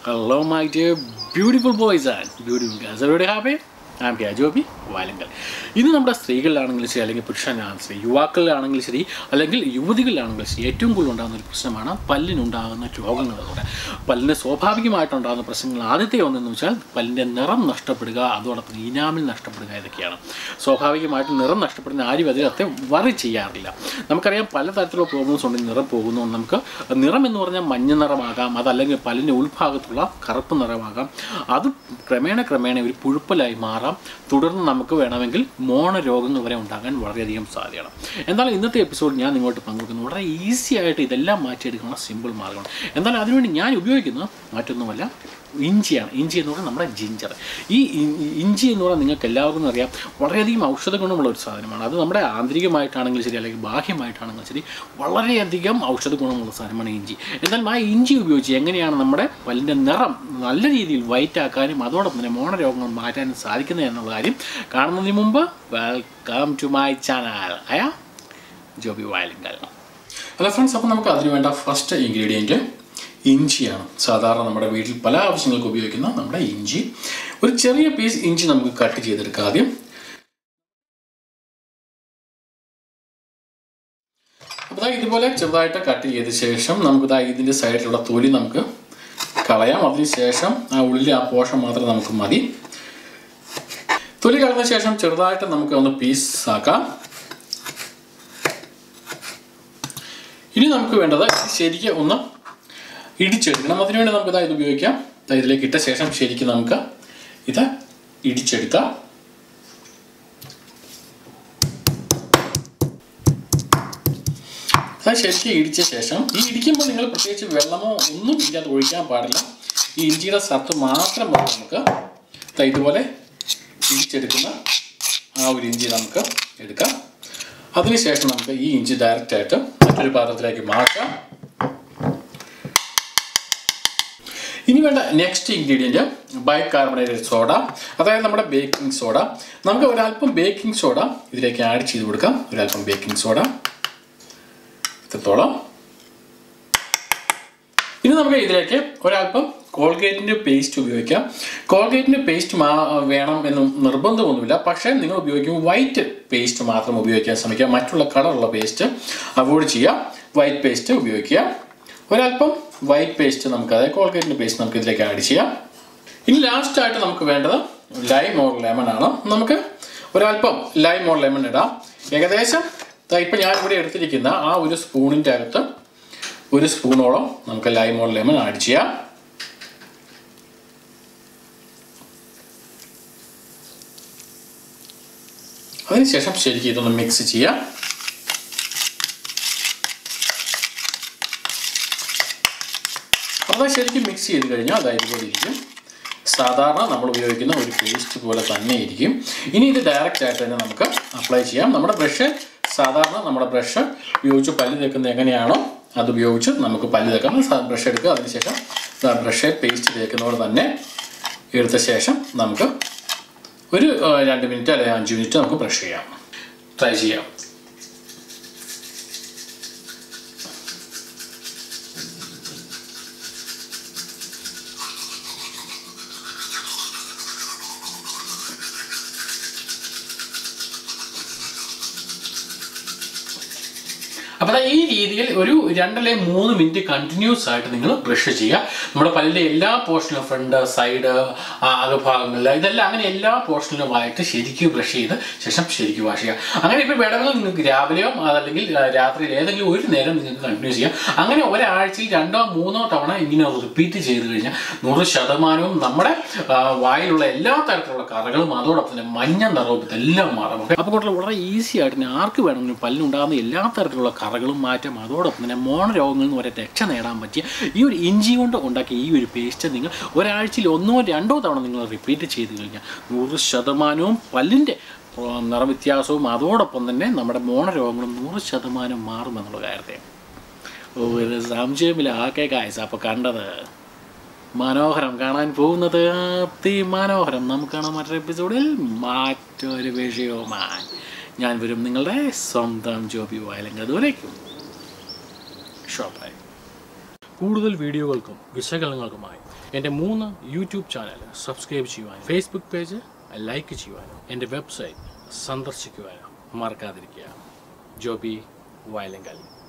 Hello, my dear beautiful boys and beautiful girls. Everybody happy? I'm here, Joby വാലങ്കൽ ഇന്ന് നമ്മുടെ സ്ത്രീകളിലാണെങ്കിലും ശരി അല്ലെങ്കിൽ പുരുഷനാണെങ്കിലും ശരി യുവാക്കളിലാണെങ്കിലും ശരി അല്ലെങ്കിൽ യുവതികളിലാണെങ്കിലും ശരി ഏറ്റവും കൂടുതൽ ഉണ്ടാകുന്ന ഒരു പ്രശ്നമാണ് പല്ലിനുണ്ടാകുന്ന രോഗങ്ങളിലൂടെ പല്ലിന് സ്വാഭാവികമായിട്ടുണ്ടാകുന്ന പ്രശ്നങ്ങൾ ആദ്യത്തെ ഒന്നെന്ന് വെച്ചാൽ പല്ലിൻ്റെ നിറം നഷ്ടപ്പെടുക അതോടൊപ്പം ഇനാമിൽ നഷ്ടപ്പെടുക ഇതൊക്കെയാണ് സ്വാഭാവികമായിട്ടും നിറം നഷ്ടപ്പെടുന്ന ആരും അതിനകത്തെ വറി ചെയ്യാറില്ല നമുക്കറിയാം പലതരത്തിലുള്ള പ്രോബ്ലംസ് ഉണ്ട് നിറം പോകുന്നു നമുക്ക് നിറം എന്ന് പറഞ്ഞാൽ മഞ്ഞ നിറമാകാം അതല്ലെങ്കിൽ പല്ലിൻ്റെ ഉൾഭാഗത്തുള്ള കറുപ്പ് നിറമാകാം അത് ക്രമേണ ക്രമേണ ഒരു പുഴുപ്പലായി മാറാം തുടർന്ന് നമുക്ക് വേണമെങ്കിൽ മോണ രോഗങ്ങൾ വരെ ഉണ്ടാകാൻ വളരെയധികം സാധ്യതയാണ് എന്തായാലും ഇന്നത്തെ എപ്പിസോഡ് ഞാൻ നിങ്ങളോട്ട് പങ്കുവെക്കുന്നു വളരെ ഈസി ആയിട്ട് ഇതെല്ലാം മാറ്റിയെടുക്കുന്ന സിമ്പിൾ മാർഗ്ഗമാണ് എന്തായാലും അതിനുവേണ്ടി ഞാൻ ഉപയോഗിക്കുന്നത് മറ്റൊന്നുമല്ല ഇഞ്ചിയാണ് ഇഞ്ചി എന്ന് പറഞ്ഞാൽ നമ്മുടെ ജിഞ്ചർ ഈ ഇ- ഇഞ്ചി എന്ന് പറഞ്ഞാൽ നിങ്ങൾക്ക് എല്ലാവർക്കും അറിയാം വളരെയധികം ഔഷധ ഗുണമുള്ള ഒരു സാധനമാണ് അത് നമ്മുടെ ആന്തരികമായിട്ടാണെങ്കിലും ശരി അല്ലെങ്കിൽ ബാഹ്യമായിട്ടാണെങ്കിലും ശരി വളരെയധികം ഔഷധ ഗുണമുള്ള സാധനമാണ് ഇഞ്ചി എന്നാൽ ആ ഇഞ്ചി ഉപയോഗിച്ച് എങ്ങനെയാണ് നമ്മുടെ പല്ലിൻ്റെ നിറം നല്ല രീതിയിൽ വൈറ്റ് ആക്കാനും അതോടൊപ്പം തന്നെ മോണരോഗങ്ങൾ മാറ്റാനും സാധിക്കുന്നത് എന്നുള്ള കാര്യം കാണുന്നതിന് മുമ്പ് വെൽക്കം ടു മൈ ചാനൽ അയാ ജോബി വയലിങ്കൽ ഹലോ ഫ്രണ്ട്സ് അപ്പോൾ നമുക്ക് അതിന് വേണ്ട ഫസ്റ്റ് ഇൻഗ്രീഡിയൻറ്റ് ഇഞ്ചിയാണ് സാധാരണ നമ്മുടെ വീട്ടിൽ പല ആവശ്യങ്ങൾക്ക് ഉപയോഗിക്കുന്ന നമ്മുടെ ഇഞ്ചി ഒരു ചെറിയ പീസ് ഇഞ്ചി നമുക്ക് കട്ട് ചെയ്തെടുക്കാം ആദ്യം അപ്പോൾ ദാ ഇതുപോലെ ചെറുതായിട്ട് കട്ട് ചെയ്ത ശേഷം നമുക്ക് ദാ ഇതിൻ്റെ സൈഡിലുള്ള തൊലി നമുക്ക് കളയാം അതിന് ശേഷം ആ ഉള്ളിലെ ആ പോഷം മാത്രം നമുക്ക് മതി തൊലി കളഞ്ഞ ശേഷം ചെറുതായിട്ട് നമുക്ക് ഒന്ന് പീസ് ആക്കാം ഇനി നമുക്ക് വേണ്ടത് ശരിക്കും ഒന്ന് ഇടിച്ചെടുക്കണം അതിനുവേണ്ടി നമുക്ക് ഇതാ ഇത് ഉപയോഗിക്കാം ദാ ഇതിലേക്ക് ഇട്ട ശേഷം ശരിക്കും നമുക്ക് ഇത് ഇടിച്ചെടുക്കാം അത് ശരിക്കും ഇടിച്ച ശേഷം ഈ ഇടിക്കുമ്പോൾ നിങ്ങൾ പ്രത്യേകിച്ച് വെള്ളമോ ഒന്നും ഇല്ലാതെ ഒഴിക്കാൻ പാടില്ല ഈ ഇഞ്ചിയുടെ സത്ത് മാത്രം മതി നമുക്ക് ദാ ഇതുപോലെ ഇടിച്ചെടുക്കുന്ന ആ ഒരു ഇഞ്ചി നമുക്ക് എടുക്കാം അതിനുശേഷം നമുക്ക് ഈ ഇഞ്ചി ഡയറക്റ്റ് ആയിട്ട് മറ്റൊരു പാത്രത്തിലേക്ക് മാറ്റാം ഇനി വേണ്ട നെക്സ്റ്റ് ഇൻഗ്രീഡിയൻറ്റ് ബൈകാർബണേറ്റഡ് സോഡ അതായത് നമ്മുടെ ബേക്കിംഗ് സോഡ നമുക്ക് ഒരല്പം ബേക്കിംഗ് സോഡ ഇതിലേക്ക് ആഡ് ചെയ്ത് കൊടുക്കാം ഒരല്പം ബേക്കിംഗ് സോഡ ഇത്രത്തോളം ഇനി നമുക്ക് ഇതിലേക്ക് ഒരല്പം കോൾഗേറ്റിൻ്റെ പേസ്റ്റ് ഉപയോഗിക്കാം കോൾഗേറ്റിൻ്റെ പേസ്റ്റ് മാ വേണം എന്ന് നിർബന്ധമൊന്നുമില്ല പക്ഷേ നിങ്ങൾ ഉപയോഗിക്കുമ്പോൾ വൈറ്റ് പേസ്റ്റ് മാത്രം ഉപയോഗിക്കാൻ ശ്രമിക്കുക മറ്റുള്ള കളറുള്ള പേസ്റ്റ് അവോയ്ഡ് ചെയ്യുക വൈറ്റ് പേസ്റ്റ് ഉപയോഗിക്കുക ഒരല്പം വൈറ്റ് പേസ്റ്റ് നമുക്ക് അതായത് കോൾഗേറ്റിൻ്റെ പേസ്റ്റ് നമുക്ക് ഇതിലേക്ക് ആഡ് ചെയ്യാം ഇനി ലാസ്റ്റായിട്ട് നമുക്ക് വേണ്ടത് ലൈം ഓർ ലെമൺ ആണ് നമുക്ക് ഒരല്പം ലൈം ഓർ ലെമൺ ഇടാം ഏകദേശം ദാ ഇപ്പം ഞാൻ ഇവിടെ എടുത്തിരിക്കുന്ന ആ ഒരു സ്പൂണിൻ്റെ അകത്ത് ഒരു സ്പൂണോളം നമുക്ക് ലൈം ഓർ ലെമൺ ആഡ് ചെയ്യാം അതിനുശേഷം ശരിക്കും ഇതൊന്ന് മിക്സ് ചെയ്യാം അപ്പോൾ ശരിക്കും മിക്സ് ചെയ്ത് കഴിഞ്ഞാൽ അതായത് ഇതുപോലെ ഇരിക്കും സാധാരണ നമ്മൾ ഉപയോഗിക്കുന്ന ഒരു പേസ്റ്റ് പോലെ തന്നെ ഇരിക്കും ഇനി ഇത് ഡയറക്റ്റ് ആയിട്ട് തന്നെ നമുക്ക് അപ്ലൈ ചെയ്യാം നമ്മുടെ ബ്രഷ് സാധാരണ നമ്മുടെ ബ്രഷ് ഉപയോഗിച്ച് പല്ല് തേക്കുന്നത് എങ്ങനെയാണോ അത് ഉപയോഗിച്ച് നമുക്ക് പല്ല് തേക്കാം ബ്രഷ് എടുക്കുക അതിനുശേഷം ബ്രഷ് പേസ്റ്റ് തേക്കുന്നതോടെ തന്നെ എടുത്ത ശേഷം നമുക്ക് ഒരു ആ, രണ്ട് മിനിറ്റ് അല്ലെങ്കിൽ അഞ്ച് മിനിറ്റ് നമുക്ക് ബ്രഷ് ചെയ്യാം ട്രൈ ചെയ്യാം അപ്പോൾ ഈ രീതിയിൽ ഒരു രണ്ടല്ലേ മൂന്ന് മിനിറ്റ് കണ്ടിന്യൂസ് ആയിട്ട് നിങ്ങൾ ബ്രഷ് ചെയ്യുക നമ്മുടെ പല്ലിൻ്റെ എല്ലാ പോർഷനിലും ഫ്രണ്ട് സൈഡ് അകഭാഗങ്ങളിൽ ഇതെല്ലാം അങ്ങനെ എല്ലാ പോർഷനിലുമായിട്ട് ശരിക്കും ബ്രഷ് ചെയ്ത് ശേഷം ശരിക്കും വാഷ് ചെയ്യുക അങ്ങനെ ഇപ്പോൾ വേണമെങ്കിൽ നിങ്ങൾക്ക് രാവിലെയോ അതല്ലെങ്കിൽ ആ, രാത്രിയിൽ ഏതെങ്കിലും ഒരു നേരം നിങ്ങൾക്ക് കണ്ടിന്യൂസ് ചെയ്യാം അങ്ങനെ ഒരാഴ്ചയിൽ രണ്ടോ മൂന്നോ തവണ ഇങ്ങനെ റിപ്പീറ്റ് ചെയ്ത് കഴിഞ്ഞാൽ നൂറ് ശതമാനവും നമ്മുടെ ആ, വായിലുള്ള എല്ലാ തരത്തിലുള്ള കറകളും അതോടൊപ്പം തന്നെ മഞ്ഞ നിറവും ഇതെല്ലാം മാറും അപ്പോൾ കൂടുതൽ വളരെ ഈസി ആയിട്ട് തന്നെ ആർക്ക് വേണമെങ്കിലും പല്ലിനുണ്ടാകുന്ന എല്ലാ തരത്തിലുള്ള കറകളും മാറ്റം അതോടൊപ്പം തന്നെ മോണ രോഗങ്ങളിൽ നിന്ന് വരെ രക്ഷ നേടാൻ പറ്റിയ ഈ ഒരു ഇഞ്ചി കൊണ്ട് ഉണ്ടാക്കിയ ഈ ഒരു പേസ്റ്റ് നിങ്ങൾ ഒരാഴ്ചയിൽ ഒന്നോ രണ്ടോ തവണ നിങ്ങൾ റിപ്പീറ്റ് ചെയ്ത് കഴിഞ്ഞാൽ നൂറ് ശതമാനവും പല്ലിൻ്റെ ആ, നിറവ്യത്യാസവും അതോടൊപ്പം തന്നെ നമ്മുടെ മോണ രോഗങ്ങളും നൂറ് ശതമാനം മാറുമെന്നുള്ള കാര്യത്തെ ഒരു സംശയമില്ല ആക്കെ കായസ് അപ്പോൾ കണ്ടത് മനോഹരം കാണാൻ പോകുന്നത് അതിമനോഹരം നമുക്ക് കാണാം മറ്റൊരു എപ്പിസോഡിൽ മറ്റൊരു വിഷയവുമായി ഞാൻ വരും നിങ്ങളുടെ സ്വന്തം ജോബി വയലങ്ക് അതുവരേക്കും ഷോപ്പായി കൂടുതൽ വീഡിയോകൾക്കും വിശകലനങ്ങൾക്കുമായി എൻ്റെ മൂന്ന് യൂട്യൂബ് ചാനൽ സബ്സ്ക്രൈബ് ചെയ്യുവാനും ഫേസ്ബുക്ക് പേജ് ലൈക്ക് ചെയ്യുവാനും എൻ്റെ വെബ്സൈറ്റ് സന്ദർശിക്കുവാനും മറക്കാതിരിക്കുക ജോബി വയലങ്കൽ